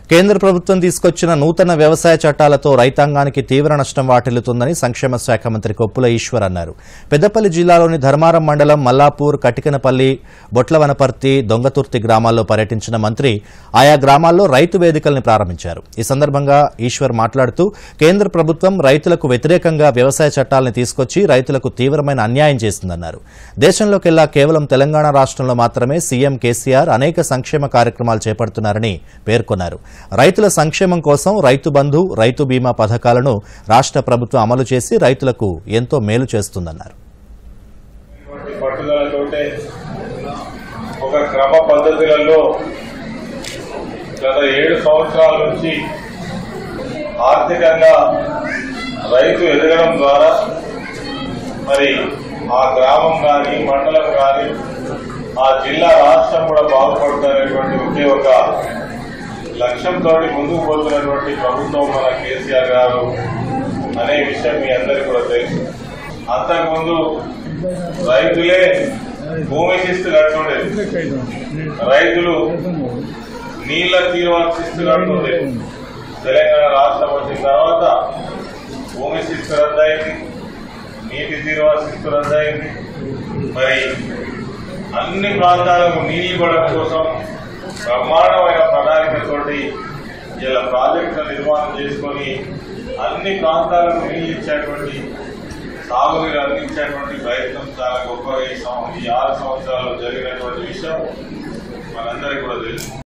కేంద్ర ప్రభుత్వం తీసుకొచ్చిన నూతన వ్యవసాయ చట్టాలతో రైతాంగానికి తీవ్ర నష్టం వాటిల్లుతుందని సంక్షేమ శాఖ మంత్రి కొప్పుల ఈశ్వర్ అన్నారు పెద్దపల్లి జిల్లాలోని ధర్మారం మండలం మల్లాపూర్ కటికనపల్లి బొట్లవనపర్తి దొంగతుర్తి గ్రామాల్లో పర్యటించిన మంత్రి ఆయా గ్రామాల్లో రైతు వేదికల్ని ప్రారంభించారు ఈ సందర్భంగా ఈశ్వర్ మాట్లాడుతూ కేంద్ర ప్రభుత్వం రైతులకు వ్యతిరేకంగా వ్యవసాయ చట్టాలను తీసుకొచ్చి రైతులకు తీవ్రమైన అన్యాయం చేసిందన్నారు దేశంలోకెల్లా కేవలం తెలంగాణ రాష్ట్రంలో మాత్రమే సీఎం కేసీఆర్ అనేక సంక్షేమ కార్యక్రమాలు చేపడుతున్నారని పేర్కొన్నారు రైతుల సంక్షేమం కోసం రైతు బంధు రైతు బీమా పథకాలను రాష్ట్ర ప్రభుత్వం అమలు చేసి రైతులకు ఎంతో మేలు చేస్తుందన్నారు ఇటువంటి పట్టుదలతోటే ఒక క్రమ పద్ధతులలో గత ఏడు సంవత్సరాల నుంచి ఆర్థికంగా రైతు ఎదగడం ద్వారా మరి ఆ గ్రామం కానీ మండలం కానీ ఆ జిల్లా రాష్ట్రం కూడా బాగుపడుతున్నటువంటి ఒకే ఒక లక్ష్యంతో ముందుకు పోతున్నటువంటి ప్రభుత్వం మన కేసీఆర్ గారు అనే విషయం మీ అందరికీ కూడా తెలుసు అంతకుముందు రైతులే భూమి శిస్తు కట్టుండేది రైతులు నీళ్ల తీరువా శిస్తు కట్టుండేది తెలంగాణ రాష్ట్రం వచ్చిన తర్వాత భూమి శిస్తు రద్దయింది నీటి తీరువా శిస్తు రద్దయింది మరి అన్ని ప్రాంతాలకు నీళ్లు ఇవ్వడం కోసం బ్రహ్మాండమైన ప్రణాళికతోటి ఇలా ప్రాజెక్టుల నిర్మాణం చేసుకొని అన్ని ప్రాంతాలకు నీళ్లు ఇచ్చేటువంటి సాగునీరు అందించేటువంటి ప్రయత్నం చాలా గొప్పగా ఈ సం- ఈ ఆరు సంవత్సరాల్లో జరిగినటువంటి విషయం మనందరికీ కూడా తెలుసు